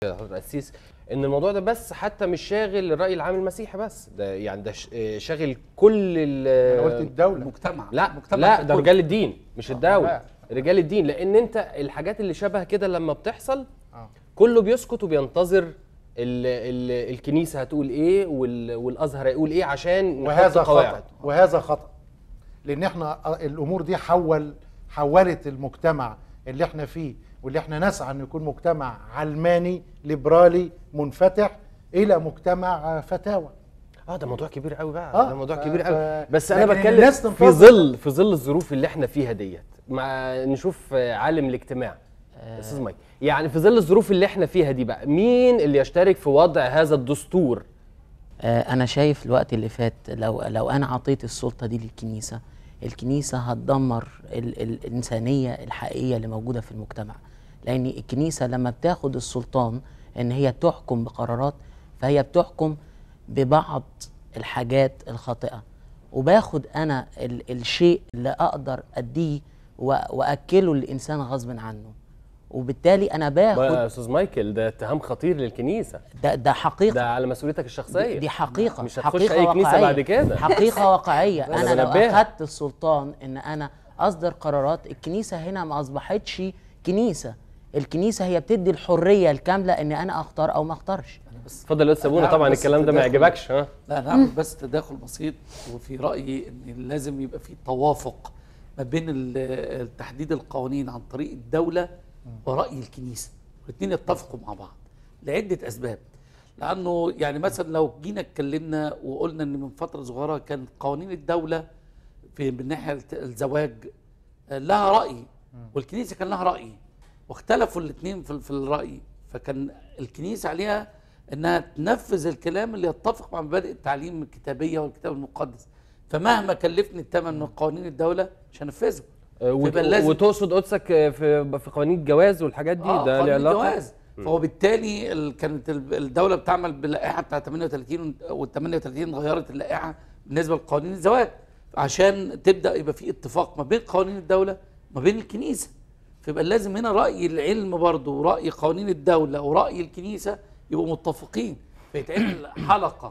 حضرة القسيس ان الموضوع ده بس حتى مش شاغل الراي العام المسيحي بس ده يعني ده ش- آه، شاغل كل ال انا قلت الدوله المجتمع لا المجتمع لا ككل. ده رجال الدين مش الدوله لا. رجال الدين لان انت الحاجات اللي شبه كده لما بتحصل آه. كله بيسكت وبينتظر ال ال الكنيسه هتقول ايه وال والازهر هيقول ايه عشان نحط وهذا قواعد. خطا وهذا خطا لان احنا الامور دي حول حولت المجتمع اللي احنا فيه واللي احنا نسعى انه يكون مجتمع علماني ليبرالي منفتح الى مجتمع فتاوى اه ده موضوع كبير قوي بقى آه، ده موضوع ف- كبير ف- قوي بس انا لكن بتكلم الناس في تنتظر- ظل في ظل الظروف اللي احنا فيها ديت مع نشوف آه، عالم الاجتماع استاذ مايك يعني في ظل الظروف اللي احنا فيها دي بقى مين اللي يشترك في وضع هذا الدستور آه، انا شايف الوقت اللي فات لو لو انا اعطيت السلطه دي للكنيسه الكنيسه هتدمر ال ال الانسانيه الحقيقيه اللي موجوده في المجتمع لان الكنيسه لما بتاخد السلطان ان هي تحكم بقرارات فهي بتحكم ببعض الحاجات الخاطئه وباخد انا ال الشيء اللي اقدر اديه و- واكله للانسان غصب عنه وبالتالي انا بقى باخد يا استاذ مايكل ده اتهام خطير للكنيسه ده ده حقيقه ده على مسؤوليتك الشخصيه دي, دي حقيقة مش هتخش حقيقة اي كنيسه واقعية. بعد كده حقيقة واقعية بس أنا لو بنبهك. أخدت السلطان إن أنا أصدر قرارات الكنيسة هنا ما أصبحتش كنيسة الكنيسة هي بتدي الحرية الكاملة إن أنا أختار أو ما أختارش اتفضل يا استاذ سابونا نعم، طبعا بس الكلام ده ما تداخل. يعجبكش ها لا نعمل بس تداخل بسيط وفي رايي ان لازم يبقى في توافق ما بين ال- تحديد القوانين عن طريق الدوله وراي الكنيسه الاثنين يتفقوا مع بعض لعده اسباب لانه يعني مثلا لو جينا اتكلمنا وقلنا ان من فتره صغيره كان قوانين الدوله في من ناحيه الزواج لها راي والكنيسه كان لها راي واختلفوا الاثنين في في الراي فكان الكنيسه عليها انها تنفذ الكلام اللي يتفق مع مبادئ التعليم الكتابيه والكتاب المقدس فمهما كلفني الثمن من قوانين الدوله مش هنفذه آه، وت- فيبقى لازم- وتقصد قدسك آه، في في قوانين الجواز والحاجات دي آه ده ليه قانون علاقه الجواز فهو بالتالي ال- كانت ال- الدوله بتعمل باللائحه بتاع 38 وال 38 غيرت اللائحه بالنسبه لقوانين الزواج عشان تبدا يبقى في اتفاق ما بين قوانين الدوله وما بين الكنيسه فيبقى لازم هنا راي العلم برضه وراي قوانين الدوله وراي الكنيسه يبقوا متفقين فيتعمل حلقه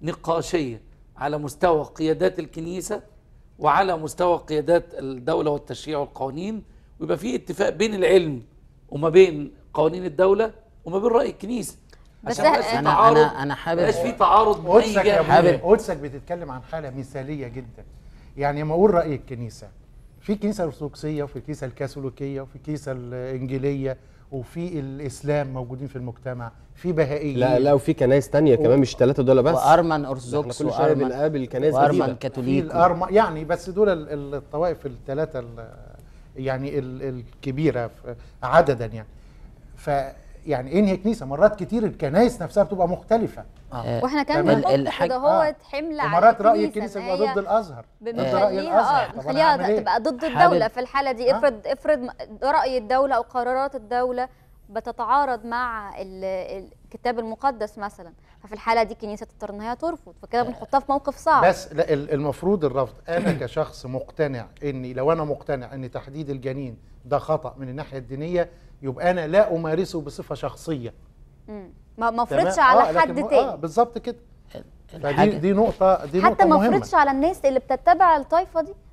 نقاشيه على مستوى قيادات الكنيسه وعلى مستوى قيادات الدوله والتشريع والقوانين ويبقى في اتفاق بين العلم وما بين قوانين الدوله وما بين راي الكنيسه بس عشان ما يبقاش إحنا- في أنا- تعارض أنا- أنا حابب- ما يبقاش في تعارض من اي قدسك يا جهه ابويا حابب- قدسك بتتكلم عن حاله مثاليه جدا يعني لما اقول راي الكنيسه في الكنيسه الارثوذكسيه وفي الكنيسه الكاثوليكيه وفي الكنيسه الانجيليه وفي الاسلام موجودين في المجتمع في بهائيين لا لا وفي كنايس تانية كمان مش ثلاثة دول بس وأرمن ده أرثوذكس احنا كل شوية وأرمن بنقابل كنايس وأرمن جديدة في كاثوليك الارما يعني بس دول ال- ال- الطوائف الثلاثه ال- يعني ال- الكبيره ف- عددا يعني ف يعني انهي كنيسه مرات كتير الكنايس نفسها بتبقى مختلفه واحنا كان تمام. بنحط الحاج- كده هو آه. حمل على ومرات راي الكنيسة الكنيسه إن بيبقى هي ضد الازهر ضد راي بنخليها الازهر اه طب أنا بنخليها هعمل إيه؟ تبقى ضد حابب- الدوله في الحاله دي آه. افرض افرض م- راي الدوله او قرارات الدوله بتتعارض مع ال- الكتاب المقدس مثلا ففي الحاله دي الكنيسه تضطر ان هي ترفض فكده بنحطها في موقف صعب بس لا ال- المفروض الرفض انا كشخص مقتنع اني لو انا مقتنع ان تحديد الجنين ده خطا من الناحيه الدينيه يبقى انا لا امارسه بصفه شخصيه مم. ما ما تمام؟ افرضش على آه، لكن حد م- اه تاني بالظبط كده فدي الحاجة دي نقطه دي حتى نقطه ما مهمه افرضش على الناس اللي بتتبع الطائفه دي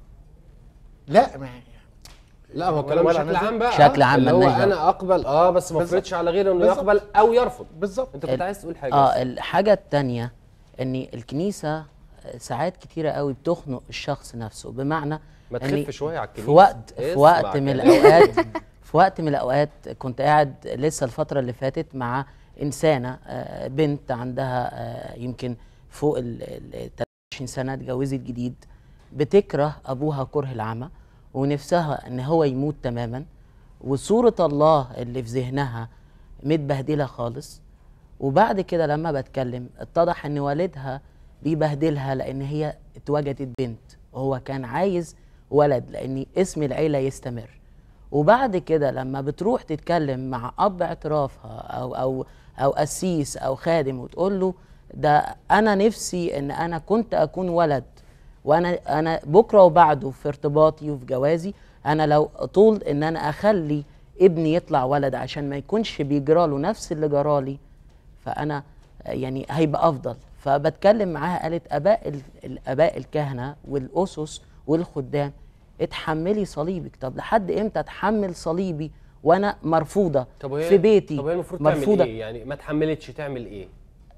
لا ما لا هو ولا- كلام ولا بشكل نزل. عام بقى بشكل عام اللي هو ملناش دعوة. انا اقبل اه بس ما بالظبط. افرضش على غيره انه بالظبط. يقبل او يرفض بالظبط انت كنت ال- عايز تقول حاجه اه بس. الحاجة التانية ان الكنيسة ساعات كتيرة قوي بتخنق الشخص نفسه بمعنى ما إن تخف شويه على الكنيسه في وقت في اسمع وقت من كلام. الاوقات في وقت من الاوقات كنت قاعد لسه الفترة اللي فاتت مع انسانة آه، بنت عندها آه، يمكن فوق ال ال- 23 سنة اتجوزت جديد بتكره ابوها كره العمى ونفسها ان هو يموت تماما وصورة الله اللي في ذهنها متبهدلة خالص وبعد كده لما بتكلم اتضح ان والدها بيبهدلها لان هي اتوجدت بنت وهو كان عايز ولد لان اسم العيله يستمر وبعد كده لما بتروح تتكلم مع اب اعترافها او او او قسيس او خادم وتقول له ده انا نفسي ان انا كنت اكون ولد وانا انا بكره وبعده في ارتباطي وفي جوازي انا لو طول ان انا اخلي ابني يطلع ولد عشان ما يكونش بيجراله نفس اللي جرالي فانا آه، يعني هيبقى افضل فبتكلم معاها قالت اباء ال- الاباء الكهنه والاسس والخدام اتحملي صليبك طب لحد امتى اتحمل صليبي وانا مرفوضه طب وهي في بيتي طب هي المفروض مرفوضه تعمل ايه يعني ما اتحملتش تعمل ايه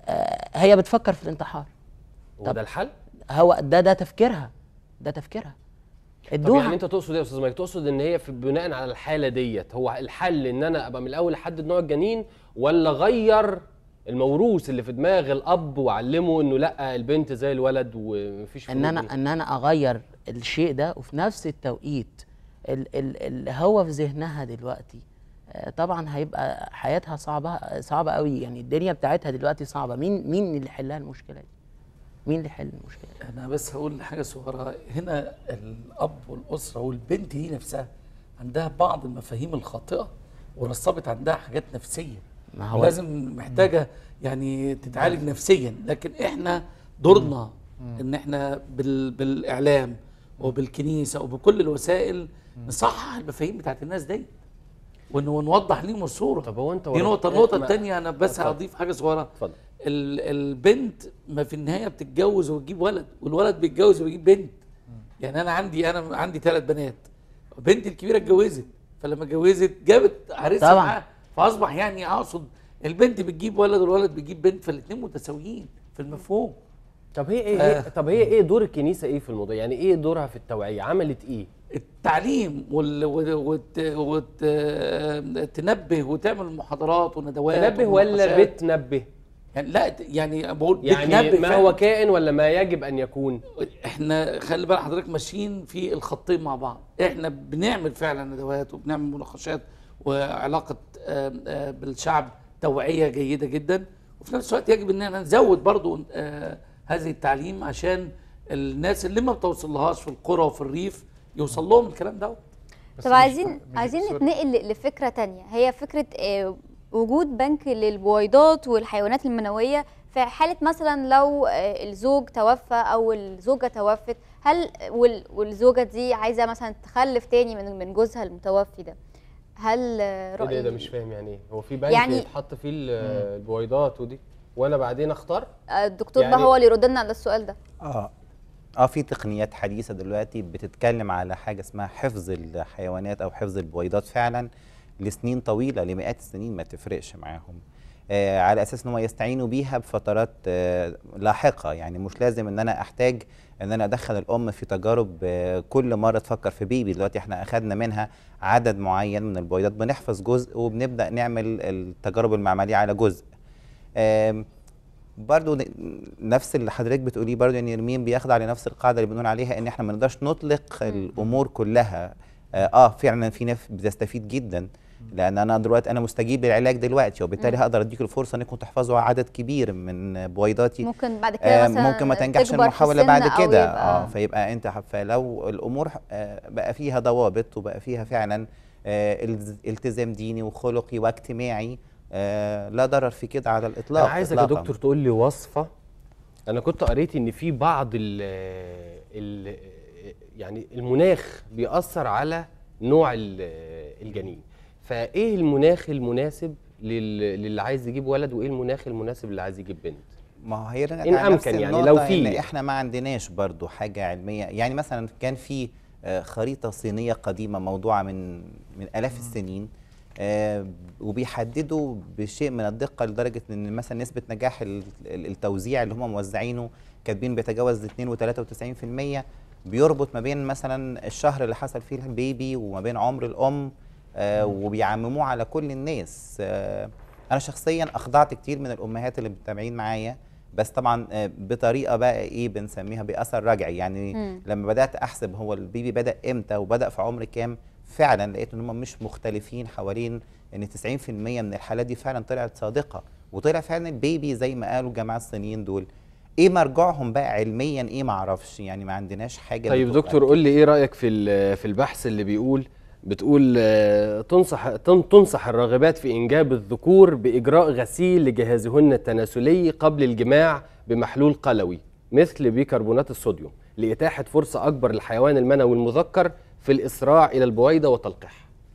هي بتفكر في الانتحار هو ده الحل هو ده ده تفكيرها ده تفكيرها طب ادوها يعني انت تقصد ايه يا استاذ مايك تقصد ان هي في بناء على الحاله ديت هو الحل ان انا ابقى من الاول احدد نوع الجنين ولا غير الموروث اللي في دماغ الاب واعلمه انه لا البنت زي الولد ومفيش ان فروق انا بينهم؟ ان انا اغير الشيء ده وفي نفس التوقيت ال- ال- اللي هو في ذهنها دلوقتي آه، طبعا هيبقى حياتها صعبه صعبه قوي يعني الدنيا بتاعتها دلوقتي صعبه مين مين اللي يحلها المشكله دي مين اللي يحل المشكله دي انا بس هقول حاجه صغيره هنا الاب والاسره والبنت دي نفسها عندها بعض المفاهيم الخاطئه ورصبت عندها حاجات نفسيه ما هو- لازم محتاجه يعني تتعالج نفسيا لكن احنا دورنا ان احنا بال بالاعلام وبالكنيسه وبكل الوسائل نصحح المفاهيم بتاعت الناس دي ون- ونوضح ليهم الصوره طب هو انت دي ورا- نقطه النقطه ما- الثانيه انا بس اتفضل. هضيف حاجه صغيره اتفضل ال- البنت ما في النهايه بتتجوز وتجيب ولد والولد بيتجوز وبيجيب بنت يعني انا عندي انا عندي ثلاث بنات بنتي الكبيره اتجوزت فلما اتجوزت جابت عريسها طبعاً. معاها فاصبح يعني اقصد البنت بتجيب ولد والولد بيجيب بنت فالاثنين متساويين في المفهوم طب هي ايه آه. طب هي ايه دور الكنيسه ايه في الموضوع يعني ايه دورها في التوعيه عملت ايه التعليم وال... وت... وت... وت... تنبه وتعمل محاضرات وندوات تنبه ولا ومناقشات. بتنبه يعني لا يعني بقول يعني بتنبه ما فعلاً. هو كائن ولا ما يجب ان يكون احنا خلي بال حضرتك ماشيين في الخطين مع بعض احنا بنعمل فعلا ندوات وبنعمل مناقشات وعلاقه آم، آم، بالشعب توعيه جيده جدا وفي نفس الوقت يجب ان احنا نزود برضو آه، هذه التعليم عشان الناس اللي ما بتوصلهاش في القرى وفي الريف يوصل لهم الكلام ده بس طب مش- عايزين مش- عايزين سوري. نتنقل ل- لفكره تانية هي فكره آه، وجود بنك للبويضات والحيوانات المنويه في حاله مثلا لو آه، الزوج توفى او الزوجه توفت هل وال- والزوجه دي عايزه مثلا تخلف تاني من من جوزها المتوفي ده هل آه، ايه ده, رأي ده مش فاهم يعني ايه هو في بنك يعني- يتحط فيه ال- البويضات ودي وانا بعدين اختار آه، الدكتور يعني- بقى هو اللي يرد لنا على السؤال ده اه اه في تقنيات حديثه دلوقتي بتتكلم على حاجه اسمها حفظ الحيوانات او حفظ البويضات فعلا لسنين طويله لمئات السنين ما تفرقش معاهم آه على اساس ان هم يستعينوا بيها بفترات آه لاحقه يعني مش لازم ان انا احتاج ان انا ادخل الام في تجارب آه كل مره تفكر في بيبي دلوقتي احنا اخذنا منها عدد معين من البويضات بنحفظ جزء وبنبدا نعمل التجارب المعمليه على جزء آم، برضو ن- نفس اللي حضرتك بتقوليه برضو ان يرمين بياخد على نفس القاعده اللي بنقول عليها ان احنا ما نقدرش نطلق الامور كلها اه آه، فعلا في ناس بتستفيد جدا لان انا دلوقتي انا مستجيب للعلاج دلوقتي وبالتالي هقدر اديك الفرصه انكم تحفظوا عدد كبير من بويضاتي ممكن بعد كده آه، مثلا ممكن ما تنجحش تكبر في المحاوله السن بعد أو كده يبقى- اه فيبقى انت ح- فلو الامور آه، بقى فيها ضوابط وبقى فيها فعلا آه، الز- التزام ديني وخلقي واجتماعي آه، لا ضرر في كده على الاطلاق انا عايزك يا إطلاقاً. دكتور تقول لي وصفه انا كنت قريت ان في بعض ال ال يعني المناخ بيأثر على نوع ال- الجنين فايه المناخ المناسب لل- للي عايز يجيب ولد وايه المناخ المناسب للي عايز يجيب بنت ما هو هي إن نفس أمكن يعني النقطة لو في إن يعني. احنا ما عندناش برضو حاجه علميه يعني مثلا كان في آه، خريطه صينيه قديمه موضوعه من من الاف السنين آه، وبيحددوا بشيء من الدقه لدرجه ان مثلا نسبه نجاح ال- ال- التوزيع اللي هم موزعينه كاتبين بيتجاوز 2 و93% بيربط ما بين مثلا الشهر اللي حصل فيه البيبي وما بين عمر الام آه، وبيعمموه على كل الناس آه، انا شخصيا اخضعت كتير من الامهات اللي متابعين معايا بس طبعا آه، بطريقه بقى ايه بنسميها باثر رجعي يعني مم. لما بدات احسب هو البيبي بدا امتى وبدا في عمر كام فعلا لقيت ان هم مش مختلفين حوالين ان 90% من الحالات دي فعلا طلعت صادقه وطلع فعلا البيبي زي ما قالوا الجماعه الصينيين دول ايه مرجعهم بقى علميا ايه ما اعرفش يعني ما عندناش حاجه طيب بتبقى دكتور قول لي ايه رايك في ال- في البحث اللي بيقول بتقول آه، تنصح تن- تنصح الراغبات في انجاب الذكور باجراء غسيل لجهازهن التناسلي قبل الجماع بمحلول قلوي مثل بيكربونات الصوديوم لاتاحه فرصه اكبر للحيوان المنوي المذكر في الاسراع الى البويضه وتلقيحها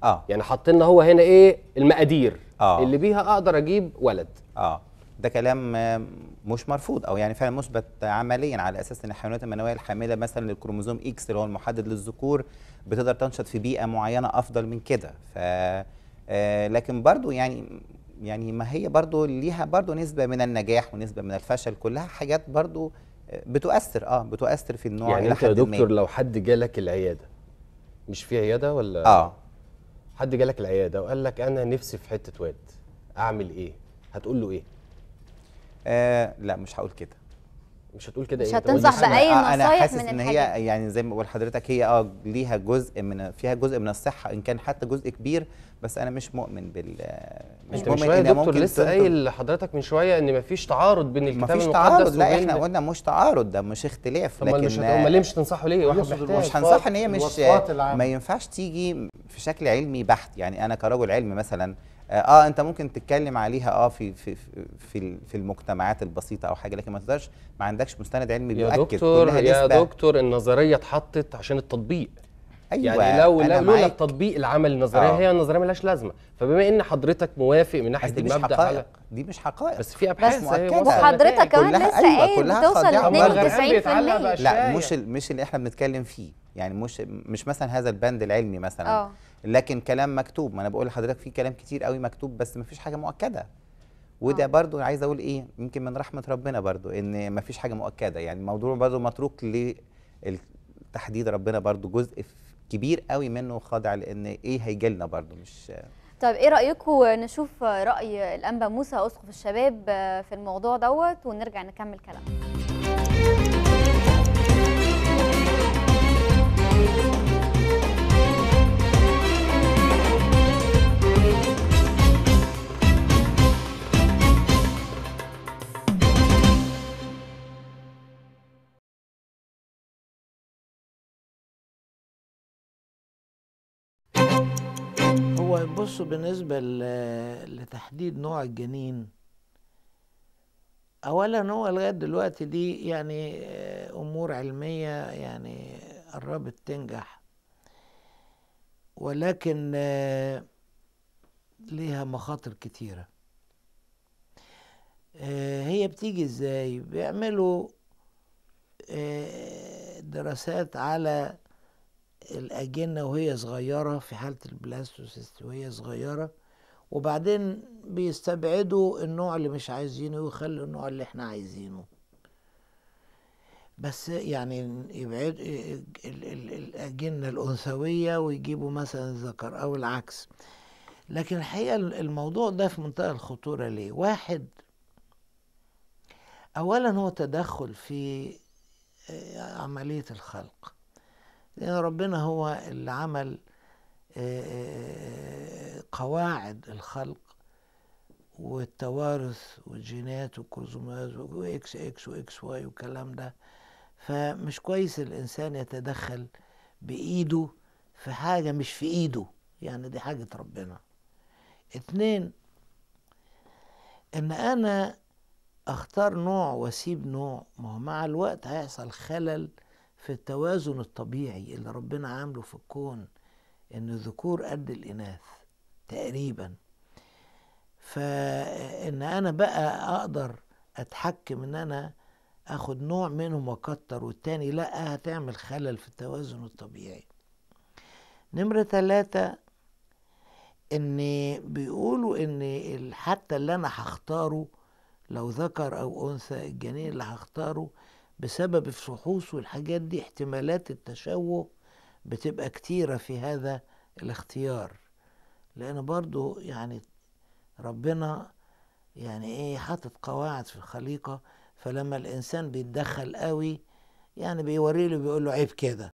اه يعني حاط لنا هو هنا ايه المقادير آه. اللي بيها اقدر اجيب ولد اه ده كلام آه، مش مرفوض او يعني فعلا مثبت عمليا على اساس ان الحيوانات المنويه الحامله مثلا للكروموزوم اكس اللي هو المحدد للذكور بتقدر تنشط في بيئه معينه افضل من كده ف آه، لكن برضو يعني يعني ما هي برضو ليها برضو نسبه من النجاح ونسبه من الفشل كلها حاجات برضو آه، بتؤثر اه بتؤثر في النوع يعني إلى انت يا حد ما. دكتور لو حد جالك العياده مش في عياده ولا اه حد جالك العياده وقال لك انا نفسي في حته واد اعمل ايه هتقول له ايه آه لا مش هقول كده مش هتقول كده مش ايه أنت هتنصح قلت لي بأي آه، انا نصايح حاسس من ان الحاجات هي يعني زي ما بقول لحضرتك هي اه ليها جزء من فيها جزء من الصحه ان كان حتى جزء كبير بس انا مش مؤمن بال مش انت من مؤمن شويه يا إنها دكتور ممكن لسه تنتج- قايل لحضرتك من شويه ان مفيش تعارض بين الكتاب مفيش المقدس تعارض لا وبين احنا قلنا مش تعارض ده مش اختلاف طب ما مش لكن هت- امال ليه مش تنصحوا ليه واحد يقصد محتاج الوصفات. مش هنصح ان هي مش الوصفات العامة. ما ينفعش تيجي في شكل علمي بحت يعني انا كرجل علمي مثلا اه آه، انت ممكن تتكلم عليها اه في في في في ال- في المجتمعات البسيطه او حاجه لكن ما تقدرش ما عندكش مستند علمي يا بيؤكد دكتور كلها يا نسبة. دكتور النظريه اتحطت عشان التطبيق ايوه يعني لو أنا لا لولا معاك. التطبيق العمل النظريه آه. هي النظريه ملهاش لازمه فبما ان حضرتك موافق من ناحيه بس دي مش المبدا حقائق على دي مش حقائق بس في ابحاث بس أهي مؤكدة. وصلت وحضرتك نتائج. كمان كلها- لسه أيوة، قايل كلها بتوصل خاضعة. أمال الغرقان بيتعلق 92% بقى لا الشاي. مش ال- مش اللي احنا بنتكلم فيه يعني مش مش مثلا هذا البند العلمي مثلا اه لكن كلام مكتوب ما انا بقول لحضرتك في كلام كتير قوي مكتوب بس ما فيش حاجه مؤكده وده آه. برضو عايز اقول ايه يمكن من رحمه ربنا برضو ان ما فيش حاجه مؤكده يعني الموضوع برضو متروك للتحديد ربنا برضو جزء ف- كبير قوي منه خاضع لان ايه هيجي لنا برضو مش طيب ايه رايكم نشوف راي الانبا موسى اسقف الشباب في الموضوع دوت ونرجع نكمل كلام هو بصوا بالنسبة ل- لتحديد نوع الجنين أولا هو لغاية دلوقتي دي يعني آه، أمور علمية يعني قربت تنجح ولكن آه، ليها مخاطر كتيرة آه، هي بتيجي ازاي بيعملوا آه، دراسات على الأجنة وهي صغيرة في حالة البلاستوسيست وهي صغيرة وبعدين بيستبعدوا النوع اللي مش عايزينه ويخلوا النوع اللي احنا عايزينه بس يعني يبعد ال- ال- الأجنة الأنثوية ويجيبوا مثلا الذكر أو العكس لكن الحقيقة الموضوع ده في منتهى الخطورة ليه واحد أولا هو تدخل في آه، عملية الخلق لأن ربنا هو اللي عمل آه، آه، قواعد الخلق والتوارث والجينات والكروموزومات واكس اكس واكس واي والكلام ده فمش كويس الانسان يتدخل بايده في حاجه مش في ايده يعني دي حاجه ربنا اتنين ان انا اختار نوع واسيب نوع ما هو مع الوقت هيحصل خلل في التوازن الطبيعي اللي ربنا عامله في الكون ان الذكور قد الاناث تقريبا فان انا بقى اقدر اتحكم ان انا اخد نوع منهم واكتر والتاني لا هتعمل خلل في التوازن الطبيعي نمرة ثلاثة ان بيقولوا ان ال- حتى اللي انا هختاره لو ذكر او انثى الجنين اللي هختاره بسبب الفحوص والحاجات دي احتمالات التشوه بتبقى كتيرة في هذا الاختيار لأن برضو يعني ربنا يعني ايه حاطط قواعد في الخليقة فلما الإنسان بيتدخل قوي يعني بيوري له بيقول له عيب كده